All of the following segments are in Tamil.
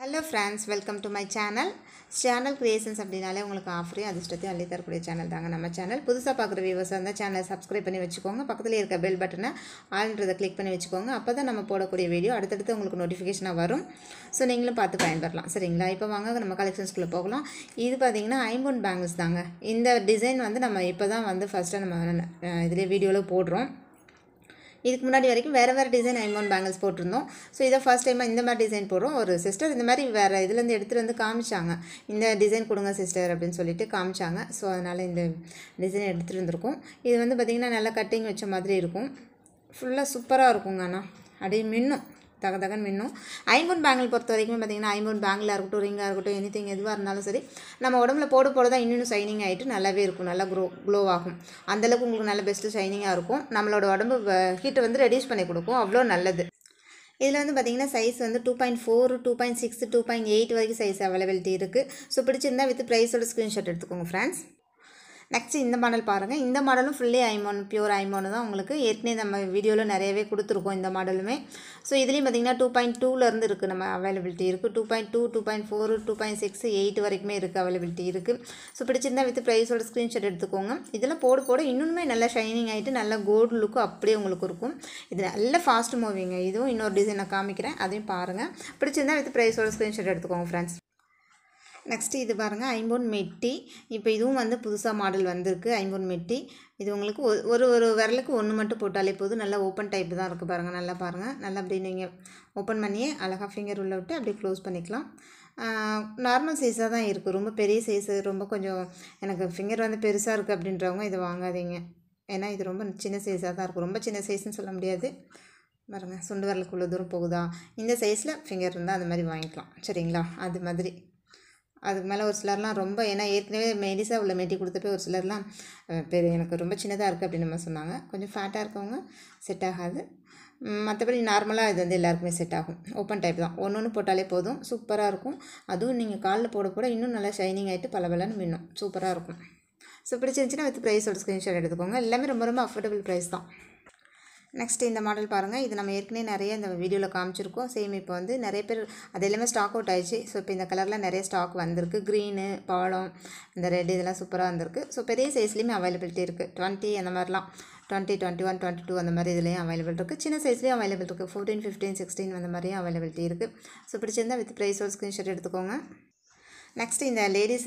hello friends welcome to my channel channel creations அப்படின்னாலே உங்களுக்கு ஆஃபரையும் அதிர்ஷ்டத்தையும் அள்ளி தரக்கூடிய சேனல் தாங்க நம்ம சேனல் புதுசாக பார்க்குற வியூவர்ஸ் வந்து சேனலை சப்ஸ்கிரைப் பண்ணி வச்சுக்கோங்க பக்கத்தில் இருக்க பெல் பட்டனை ஆல்ன்றதை கிளிக் பண்ணி வச்சுக்கோங்க அப்போ தான் நம்ம போடக்கூடிய வீடியோ அடுத்தடுத்து உங்களுக்கு நோட்டிஃபிகேஷனாக வரும் ஸோ நீங்களும் பார்த்து பயன்பெறலாம் சரிங்களா இப்போ வாங்க நம்ம கலெக்ஷன்ஸ்குள்ளே போகலாம் இது பார்த்தீங்கன்னா ஐம்பொன் பேங்கிள்ஸ் தாங்க இந்த டிசைன் வந்து நம்ம இப்போ தான் வந்து ஃபஸ்ட்டாக நம்ம அஹ், இதிலே வீடியோவில் போடுறோம் இதுக்கு முன்னாடி வரைக்கும் வேறு வேறு டிசைன் ஐமோன் பேங்கிள்ஸ் போட்டிருந்தோம் ஸோ இதை ஃபர்ஸ்ட் டைமாக இந்த மாதிரி டிசைன் போடுறோம் ஒரு சிஸ்டர் இந்த மாதிரி வேறு இதுலேருந்து எடுத்துகிட்டு வந்து காமிச்சாங்க இந்த டிசைன் கொடுங்க சிஸ்டர் அப்படின்னு சொல்லிட்டு காமிச்சாங்க ஸோ அதனால் இந்த டிசைன் எடுத்துகிட்டு வந்திருக்கோம் இது வந்து பார்த்திங்கன்னா நல்லா கட்டிங் வச்ச மாதிரி இருக்கும் ஃபுல்லாக சூப்பராக இருக்குங்க அண்ணா அப்படியே மின்னும் தக தகன்னு மின்னும் ஐம்பொன் பேங்கிள் பொறுத்த வரைக்கும் பார்த்திங்கன்னா ஐம்பொன் பேங்கிளாக இருக்கட்டும் ரிங்காக இருக்கட்டும் எனிதிங் எதுவாக இருந்தாலும் சரி நம்ம உடம்புல போட போட தான் இன்னும் ஷைனிங் ஆகிட்டு நல்லாவே இருக்கும் நல்லா க்ரோ க்ளோ ஆகும் அந்தளவுக்கு உங்களுக்கு நல்ல பெஸ்ட்டு ஷைனிங்காக இருக்கும் நம்மளோட உடம்பு ஹீட்டை வந்து ரெடியூஸ் பண்ணி கொடுக்கும் அவ்வளோ நல்லது இதில் வந்து பார்த்திங்கன்னா சைஸ் வந்து two point four two point six two point eight வரைக்கும் சைஸ் அவைலபிலிட்டி இருக்குது ஸோ பிடிச்சிருந்தா வித் ப்ரைஸோட ஸ்க்ரீன்ஷாட் எடுத்துக்கோங்க ஃப்ரெண்ட்ஸ் நெக்ஸ்ட் இந்த மாடல் பாருங்கள் இந்த மாடலும் ஃபுல்லி ஐமோன் பியூர் ஐமோன் தான் உங்களுக்கு ஏற்கனவே நம்ம வீடியோவில் நிறையவே கொடுத்துருக்கோம் இந்த மாடலுமே ஸோ இதுலேயும் பார்த்தீங்கன்னா டூ பாயிண்ட் டூலேருந்து இருக்குது நம்ம அவைலபிலிட்டி இருக்குது two point two two point four two point six eight வரைக்குமே இருக்குது அவைலபிலிட்டி இருக்குது ஸோ பிடிச்சிருந்தா வித் ப்ரைஸோட ஸ்க்ரீன்ஷாட் எடுத்துக்கோங்க இதெல்லாம் போட போட இன்னுமே நல்லா ஷைனிங் ஆகிட்டு நல்ல கோல்டு லுக்கும் அப்படியே உங்களுக்கு இருக்கும் இது நல்ல ஃபாஸ்ட் மூவிங்க இதுவும் இன்னொரு டிசைன் நான் காமிக்கிறேன் அதையும் பாருங்கள் பிடிச்சிருந்தா வித் ப்ரைஸோட ஸ்க்ரீன்ஷாட் எடுத்துக்கோங்க ஃப்ரெண்ட்ஸ் நெக்ஸ்ட்டு இது பாருங்கள் ஐம்பொன் மெட்டி இப்போ இதுவும் வந்து புதுசாக மாடல் வந்திருக்கு ஐம்பொன் மெட்டி இது உங்களுக்கு ஒ- ஒரு ஒரு விரலுக்கு ஒன்று மட்டும் போட்டாலே போதும் நல்லா ஓப்பன் டைப் தான் இருக்குது பாருங்கள் நல்லா பாருங்கள் நல்லா அப்படி நீங்கள் ஓப்பன் பண்ணியே அழகாக ஃபிங்கர் உள்ள விட்டு அப்படியே க்ளோஸ் பண்ணிக்கலாம் நார்மல் சைஸாக தான் இருக்குது ரொம்ப பெரிய சைஸு ரொம்ப கொஞ்சம் எனக்கு ஃபிங்கர் வந்து பெருசாக இருக்குது அப்படின்றவங்க இதை வாங்காதீங்க ஏன்னா இது ரொம்ப சின்ன சைஸாக தான் இருக்கும் ரொம்ப சின்ன சைஸ்னு சொல்ல முடியாது பாருங்க சுண்டு விரலுக்கு இவ்வளோ தூரம் போகுதா இந்த சைஸில் ஃபிங்கர் இருந்தால் அந்த மாதிரி வாங்கிக்கலாம் சரிங்களா அது மாதிரி அதுக்கு மேலே ஒரு சிலர்லாம் ரொம்ப ஏன்னா ஏற்கனவே மெடிஸாக உள்ள மெட்டி கொடுத்தப்ப ஒரு சிலர்லாம் அஹ், பெரிய எனக்கு ரொம்ப சின்னதாக இருக்குது அப்படின்னு நம்ம சொன்னாங்க கொஞ்சம் ஃபேட்டாக இருக்கவங்க செட் ஆகாது ம், மற்றபடி நார்மலாக இது வந்து எல்லாருக்குமே செட் ஆகும் ஓப்பன் டைப் தான் ஒன்று ஒன்று போட்டாலே போதும் சூப்பராக இருக்கும் அதுவும் நீங்கள் காலில் போட போட இன்னும் நல்லா ஷைனிங் ஆகிட்டு பல பலன்னு மின்னும் சூப்பராக இருக்கும் ஸோ பிடிச்சிருந்துச்சின்னா வித் ப்ரைஸோட ஸ்க்ரீன்ஷாட் எடுத்துக்கோங்க எல்லாமே ரொம்ப ரொம்ப அஃபோர்டபுள் ப்ரைஸ் தான் நெக்ஸ்ட் இந்த மாடல் பாருங்கள் இது நம்ம ஏற்கனவே நிறைய இந்த வீடியோவில் காமிச்சிருக்கோம் சேம் இப்போ வந்து நிறைய பேர் அது எல்லாமே ஸ்டாக் அவுட் ஆயிடுச்சு ஸோ இப்போ இந்த கலரில் நிறைய ஸ்டாக் வந்திருக்கு க்ரீனு பாலம் இந்த ரெட் இதெல்லாம் சூப்பராக வந்திருக்கு ஸோ பெரிய சைஸ்லேயுமே அவைலபிலிட்டி இருக்குது டுவெண்ட்டி அந்த மாதிரிலாம் twenty twenty one twenty two அந்த மாதிரி இதுலேயும் அவைலபிள் இருக்குது சின்ன சைஸ்லேயும் அவைலபிள் இருக்குது ஃபோர்டீன் ஃபிஃப்டீன் சிக்ஸ்டீன் அந்த மாதிரியும் அவைலபிலிட்டி இருக்குது ஸோ பிடிச்சிருந்தா வித் ப்ரைஸோட ஸ்க்ரீன்ஷாட் எடுத்துக்கோங்க நெக்ஸ்ட் இந்த லேடிஸ்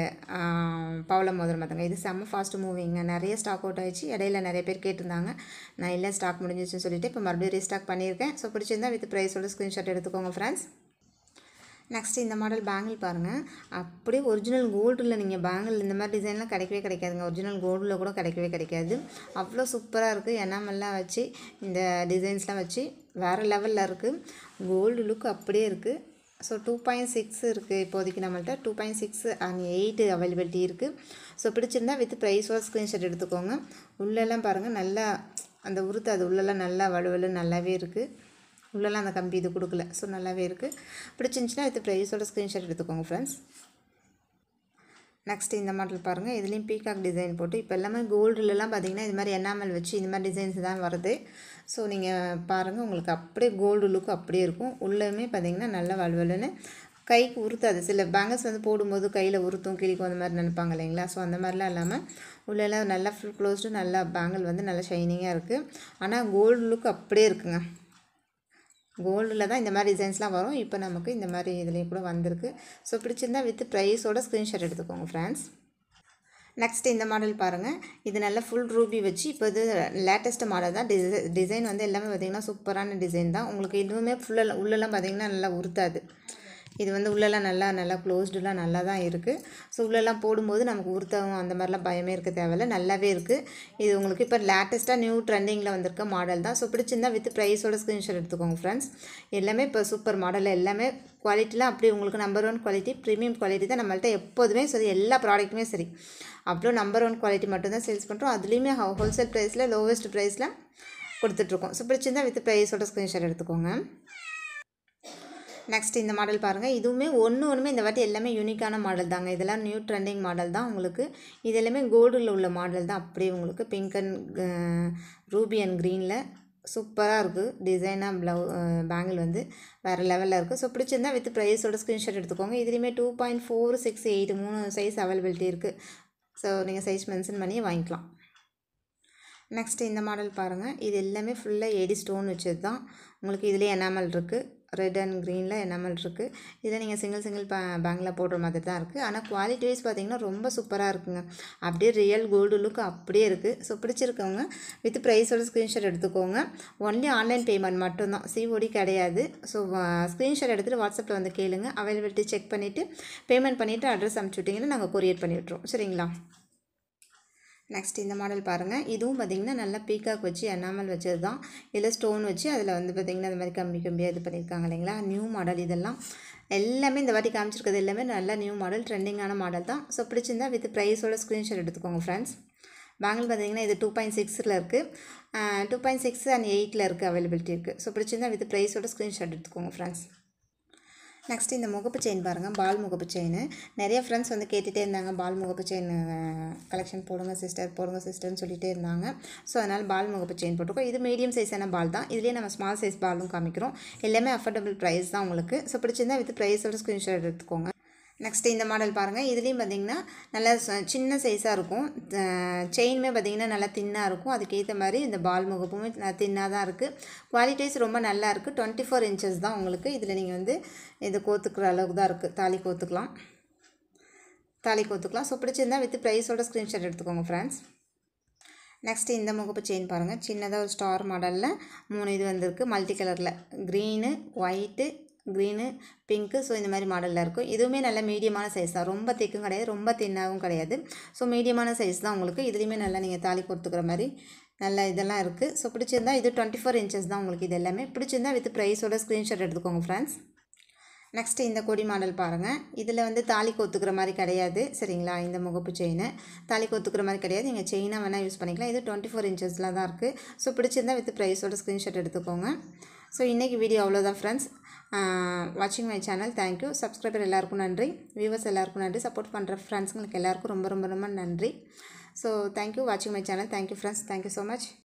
பவள மோதிரம் பார்த்துங்க இது செம்ம ஃபாஸ்ட் மூவிங்க நிறைய ஸ்டாக் அவுட் ஆயிடுச்சு இடையில நிறைய பேர் கேட்டிருந்தாங்க நான் இல்லை ஸ்டாக் முடிஞ்சிச்சுன்னு சொல்லிட்டு இப்போ மறுபடியும் ரீஸ்டாக் பண்ணியிருக்கேன் ஸோ பிடிச்சிருந்தா வித் ப்ரைஸோட ஸ்க்ரீன்ஷாட் எடுத்துக்கோங்க ஃப்ரெண்ட்ஸ் நெக்ஸ்ட் இந்த மாடல் பேங்கிள் பாருங்கள் அப்படியே ஒரிஜினல் கோல்டில் நீங்கள் பேங்கிள் இந்த மாதிரி டிசைன்லாம் கிடைக்கவே கிடைக்காதுங்க ஒரிஜினல் கோல்டில் கூட கிடைக்கவே கிடைக்காது அவ்வளோ சூப்பராக இருக்குது எனாமெல்லாம் வச்சு இந்த டிசைன்ஸ்லாம் வச்சு வேறு லெவலில் இருக்குது கோல்டு லுக் அப்படியே இருக்குது ஸோ டூ பாயிண்ட் சிக்ஸ் இருக்குது இப்போதைக்கு நம்மள்ட்ட two point six and eight availability இருக்குது ஸோ பிடிச்சிருந்தா வித் ப்ரைஸோட ஸ்க்ரீன்ஷாட் எடுத்துக்கோங்க உள்ளெல்லாம் பாருங்கள் நல்லா அந்த உருத்து அது உள்ளெல்லாம் நல்லா வலுவலு நல்லாவே இருக்குது உள்ளெல்லாம் அந்த கம்பி இது கொடுக்கல ஸோ நல்லாவே இருக்குது பிடிச்சிருந்துச்சின்னா வித் ப்ரைஸோட ஸ்க்ரீன்ஷாட் எடுத்துக்கோங்க ஃப்ரெண்ட்ஸ் நெக்ஸ்ட் இந்த மாடல் பாருங்கள் இதுலேயும் பீகாக் டிசைன் போட்டு இப்போ எல்லாமே கோல்டுலலாம் பார்த்தீங்கன்னா இது மாதிரி எனாமல் வச்சு இந்த மாதிரி டிசைன்ஸ் தான் வருது ஸோ நீங்கள் பாருங்கள் உங்களுக்கு அப்படியே கோல்டு லுக் அப்படியே இருக்கும் உள்ளேயுமே பார்த்தீங்கன்னா நல்லா வலுவலுன்னு கைக்கு உறுத்தாது சில பேங்கிள்ஸ் வந்து போடும்போது கையில் உறுத்தும் கிழிக்கும் அந்த மாதிரி நினைப்பாங்க இல்லைங்களா ஸோ அந்த மாதிரிலாம் இல்லாமல் உள்ளெல்லாம் நல்லா ஃபுல் க்ளோஸ்டு நல்லா பேங்கிள் வந்து நல்லா ஷைனிங்காக இருக்குது ஆனால் கோல்டு லுக் அப்படியே இருக்குங்க கோல்டில் தான் இந்த மாதிரி டிசைன்ஸ்லாம் வரும் இப்போ நமக்கு இந்த மாதிரி இதுலேயும் கூட வந்திருக்கு ஸோ பிடிச்சிருந்தா வித் ப்ரைஸோட ஸ்க்ரீன்ஷாட் எடுத்துக்கோங்க ஃப்ரெண்ட்ஸ் நெக்ஸ்ட் இந்த மாடல் பாருங்கள் இது நல்ல ஃபுல் ரூபி வச்சு இப்போ இது லேட்டஸ்ட் மாடல் தான் டிசை டிசைன் வந்து எல்லாமே பார்த்திங்கன்னா சூப்பரான டிசைன் தான் உங்களுக்கு இதுவுமே ஃபுல்லாக உள்ளெல்லாம் பார்த்திங்கன்னா நல்லா உறுத்தாது இது வந்து உள்ளெல்லாம் நல்லா நல்லா க்ளோஸ்டுலாம் நல்லா தான் இருக்குது ஸோ உள்ளெல்லாம் போடும்போது நமக்கு உறுத்தவும் அந்த மாதிரிலாம் பயமே இருக்க தேவையில்ல நல்லாவே இருக்குது இது உங்களுக்கு இப்போ லேட்டஸ்ட்டாக நியூ ட்ரெண்டிங்கில் வந்திருக்க மாடல் தான் ஸோ பிடிச்சிருந்தா வித் ப்ரைஸோட ஸ்க்ரீன்ஷாட் எடுத்துக்கோங்க ஃப்ரெண்ட்ஸ் எல்லாமே இப்போ சூப்பர் மாடல் எல்லாமே குவாலிட்டிலாம் அப்படி உங்களுக்கு number one quality premium quality தான் நம்மள்ட்ட எப்போதுமே சரி எல்லா ப்ராடக்ட்டுமே சரி அவ்வளோ நம்பர் ஒன் குவாலிட்டி மட்டும்தான் சேல்ஸ் பண்ணுறோம் அதுலேயுமே ஹோல்சேல் ப்ரைஸில் லோவஸ்ட் ப்ரைஸில் கொடுத்துட்ருக்கோம் ஸோ பிடிச்சிருந்தா வித் ப்ரைஸோட ஸ்க்ரீன்ஷாட் எடுத்துக்கோங்க நெக்ஸ்ட் இந்த மாடல் பாருங்கள் இதுவுமே ஒன்று ஒன்றுமே இந்த வாட்டி எல்லாமே யூனிக்கான மாடல் தாங்க இதெல்லாம் நியூ ட்ரெண்டிங் மாடல் தான் உங்களுக்கு இது எல்லாமே கோல்டில் உள்ள மாடல் தான் அப்படியே உங்களுக்கு பிங்க் அண்ட் ரூபி அண்ட் க்ரீனில் சூப்பராக இருக்குது டிசைனாக ப்ளவு பேங்கிள் வந்து வேறு லெவலில் இருக்குது ஸோ பிடிச்சிருந்தா வித் ப்ரைஸோட ஸ்க்ரீன்ஷாட் எடுத்துக்கோங்க இதுலேயுமே two point four six eight மூணு சைஸ் அவைலபிலிட்டி இருக்குது ஸோ நீங்கள் சைஸ் மென்ஷன் பண்ணி வாங்கிக்கலாம் நெக்ஸ்ட்டு இந்த மாடல் பாருங்கள் இது எல்லாமே ஃபுல்லாக எடி ஸ்டோன் வச்சது தான் உங்களுக்கு இதுலேயே எனாமல் இருக்குது ரெட் அண்ட் க்ரீனில் எனாமல் இருக்குது இதில் நீங்கள் சிங்கிள் சிங்கிள் பே பேங்கில் போடுற மாதிரி தான் இருக்குது ஆனால் குவாலிட்டி வைஸ் பார்த்திங்கன்னா ரொம்ப சூப்பராக இருக்குங்க அப்படியே ரியல் கோல்டு லுக் அப்படியே இருக்குது ஸோ பிடிச்சிருக்கவங்க வித் ப்ரைஸோட ஸ்க்ரீன்ஷாட் எடுத்துக்கோங்க ஒன்லி ஆன்லைன் பேமெண்ட் மட்டும்தான் சிஓடி கிடையாது ஸோ ஸ்க்ரீன்ஷாட் எடுத்துகிட்டு வாட்ஸ்அப்பில் வந்து கேளுங்க அவைலபிலிட்டி செக் பண்ணிவிட்டு பேமெண்ட் பண்ணிவிட்டு அட்ரஸ் அனுப்பிச்சி விட்டிங்கன்னா நாங்கள் கொரியர் பண்ணி விட்ருவோம் சரிங்களா நெக்ஸ்ட் இந்த மாடல் பாருங்கள் இதுவும் பார்த்திங்கன்னா நல்லா பீக்காக் வச்சு என்னாமல் வச்சது தான் இதில் ஸ்டோன் வச்சு அதில் வந்து பார்த்திங்கன்னா இந்த மாதிரி கம்பி கம்பியாக இது பண்ணியிருக்காங்க இல்லைங்களா நியூ மாடல் இதெல்லாம் எல்லாமே இந்த வாட்டி காமிச்சிருக்கிறது எல்லாமே நல்ல நியூ மாடல் ட்ரெண்டிங்கான மாடல் தான் ஸோ பிடிச்சிருந்தா வித் ப்ரைஸோட ஸ்க்ரீன்ஷாட் எடுத்துக்கோங்க ஃப்ரெண்ட்ஸ் பேங்கிள் பார்த்தீங்கன்னா இது டூ பாயிண்ட் சிக்ஸில் இருக்குது டூ பாயிண்ட் சிக்ஸ் அண்ட் எயிட்டில் இருக்குது அவைலபிலிட்டி இருக்குது ஸோ பிடிச்சிருந்தா வித் ப்ரைஸோட ஸ்க்ரீன்ஷாட் எடுத்துக்கோங்க ஃப்ரெண்ட்ஸ் நெக்ஸ்ட் இந்த முகப்பு செயின் பாருங்கள் பால் முகப்பு செயின் நிறைய ஃப்ரெண்ட்ஸ் வந்து கேட்டுகிட்டே இருந்தாங்க பால் முகப்பு செயின் கலெக்ஷன் போடுங்க சிஸ்டர் போடுங்க சிஸ்டர்னு சொல்லிகிட்டே இருந்தாங்க ஸோ அதனால் பால் முகப்பு செயின் போட்டிருக்கோம் இது மீடியம் சைஸான பால் தான் இதுலேயே நம்ம ஸ்மால் சைஸ் பாலும் காமிக்கிறோம் எல்லாமே அஃபோர்டபுள் ப்ரைஸ் தான் உங்களுக்கு ஸோ பிடிச்சிருந்தா வித் ப்ரைஸோட ஸ்க்ரீன்ஷாட் எடுத்துக்கோங்க நெக்ஸ்ட்டு இந்த மாடல் பாருங்கள் இதுலேயும் பார்த்திங்கன்னா நல்லா சின்ன சைஸாக இருக்கும் செயினுமே பார்த்திங்கன்னா நல்லா தின்னாக இருக்கும் அதுக்கேற்ற மாதிரி இந்த பால் முகப்புமே தின்னாக தான் இருக்குது குவாலிட்டிஸ் ரொம்ப நல்லா இருக்குது டுவெண்ட்டி ஃபோர் இன்ச்சஸ் தான் உங்களுக்கு இதில் நீங்கள் வந்து இது கோத்துக்கிற அளவுக்கு தான் இருக்குது தாலி கோத்துக்கலாம் தாலி கோத்துக்கலாம் ஸோ பிடிச்சிருந்தா வித் ப்ரைஸோட ஸ்க்ரீன்ஷாட் எடுத்துக்கோங்க ஃப்ரெண்ட்ஸ் நெக்ஸ்ட்டு இந்த முகப்பு செயின் பாருங்கள் சின்னதாக ஒரு ஸ்டார் மாடலில் மூணு இது வந்திருக்கு மல்டி கலரில் green white green pink so இந்த மாதிரி மாடலில் இருக்கும் இதுவுமே நல்ல மீடியமான சைஸ் தான் ரொம்ப திக்கும் கிடையாது ரொம்ப தின்னாகவும் கிடையாது ஸோ மீடியமான சைஸ் தான் உங்களுக்கு இதுலேயுமே நல்லா நீங்கள் தாலி கொடுத்துக்கிற மாதிரி நல்ல இதெல்லாம் இருக்குது ஸோ பிடிச்சிருந்தா இது டுவெண்ட்டி ஃபோர் இன்ச்சஸ் தான் உங்களுக்கு இது எல்லாமே பிடிச்சிருந்தா வித் ப்ரைஸோட ஸ்க்ரீன்ஷாட் எடுத்துக்கோங்க ஃப்ரெண்ட்ஸ் நெக்ஸ்ட்டு இந்த கொடி மாடல் பாருங்கள் இதில் வந்து தாலி கொத்துக்கிற மாதிரி கிடையாது சரிங்களா இந்த முகப்பு செயின் தாலி கொத்துக்கிற மாதிரி கிடையாது நீங்கள் செயினாக வேணால் யூஸ் பண்ணிக்கலாம் இது டுவெண்ட்டி ஃபோர் இன்ச்சஸில் தான் இருக்குது ஸோ பிடிச்சிருந்தா வித் ப்ரைஸோட ஸ்க்ரீன்ஷாட் எடுத்துக்கோங்க ஸோ இன்றைக்கி வீடியோ அவ்வளோதான் ஃப்ரெண்ட்ஸ் வாட்சிங் மை சேனல் தேங்க்யூ சப்ஸ்கிரைபர் எல்லாருக்கும் நன்றி வியூவர்ஸ் எல்லாருக்கும் நன்றி சப்போர்ட் பண்ணுற ஃப்ரெண்ட்ஸுங்களுக்கு எல்லாருக்கும் ரொம்ப ரொம்ப ரொம்ப நன்றி ஸோ தேங்க்யூ வாட்சிங் my channel thank you friends thank you so much